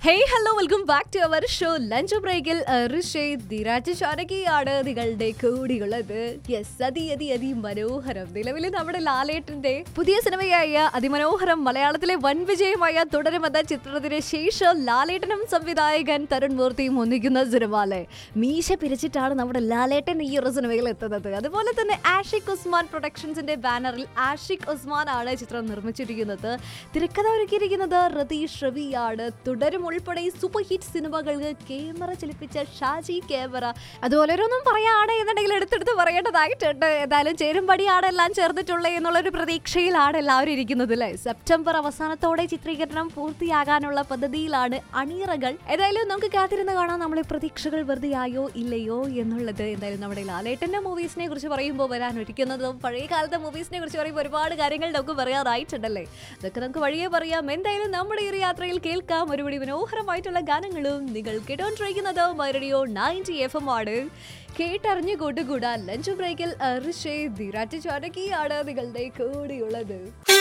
hey hello welcome back to our show lunch ബ്രേക്കിൽ ഋഷേ ദിരാജ് ചാരകിയാണ് നിങ്ങളുടെ കൂടിയുള്ളത് യെസ് അതി അതി അതി മനോഹരം നിലവിൽ നമ്മുടെ ലാലേട്ടന്റെ പുതിയ സിനിമയായ അതിമനോഹരം മലയാളത്തിലെ വൻ വിജയമായ തുടരുമെന്ന ചിത്രത്തിന് ശേഷം ലാലേട്ടനും സംവിധായകൻ തരുൺ മൂർത്തിയും ഒന്നിക്കുന്ന സിനിമാലെ മീശ പിരിച്ചിട്ടാണ് നമ്മുടെ ലാലേട്ടൻ ഈ ഒരു സിനിമയിൽ എത്തുന്നത് അതുപോലെ തന്നെ ആഷിഖ് ഉസ്മാൻ പ്രൊഡക്ഷൻസിന്റെ ബാനറിൽ ആഷിഖ് ഉസ്മാൻ ആണ് ചിത്രം നിർമ്മിച്ചിരിക്കുന്നത് തിരക്കഥ ഒരുക്കിയിരിക്കുന്നത് രതീഷ് രവിയാണ് തുടരും ഉൾപ്പെടെ സൂപ്പർ ഹിറ്റ് സിനിമകൾക്ക് ക്യാമറ ചലിപ്പിച്ച ഷാജി ക്യാമറ അതുപോലെ ഒരൊന്നും പറയാണ് എന്നുണ്ടെങ്കിൽ എടുത്തെടുത്ത് പറയേണ്ടതായിട്ടുണ്ട് ഏതായാലും ചേരുംപടിയാണ് എല്ലാം ചേർന്നിട്ടുള്ളത് എന്നുള്ളൊരു പ്രതീക്ഷയിലാണ് എല്ലാവരും ഇരിക്കുന്നത് അല്ലേ സെപ്റ്റംബർ അവസാനത്തോടെ ചിത്രീകരണം പൂർത്തിയാകാനുള്ള പദ്ധതിയിലാണ് അണിയറകൾ ഏതായാലും നമുക്ക് കാത്തിരുന്ന് കാണാം നമ്മളെ പ്രതീക്ഷകൾ വെറുതെ ആയോ ഇല്ലയോ എന്നുള്ളത് എന്തായാലും നമ്മുടെ ലാലേട്ടന്റെ മൂവീസിനെ കുറിച്ച് പറയുമ്പോൾ വരാൻ ഒരുക്കുന്നതും പഴയ കാലത്തെ മൂവീസിനെ കുറിച്ച് പറയുമ്പോൾ ഒരുപാട് കാര്യങ്ങൾ നമുക്ക് പറയാറായിട്ടുണ്ടല്ലേ അതൊക്കെ നമുക്ക് വഴിയേ പറയാം എന്തായാലും നമ്മുടെ ഈ ഒരു യാത്രയിൽ കേൾക്കാം ഒരുപടി മനോഹരമായിട്ടുള്ള ഗാനങ്ങളും നിങ്ങൾ കേട്ടോണ്ടിരിക്കുന്നത് മൈറഡിയോ നയൻറ്റി എഫ് എം ആണ് കേട്ടറിഞ്ഞു കൂട്ടുകൂടാൻ ലഞ്ച് ബ്രേക്കിൽ ഋഷേ ദിരാറ്റ് ചാനകിയാണ് നിങ്ങളുടെ കൂടെയുള്ളത്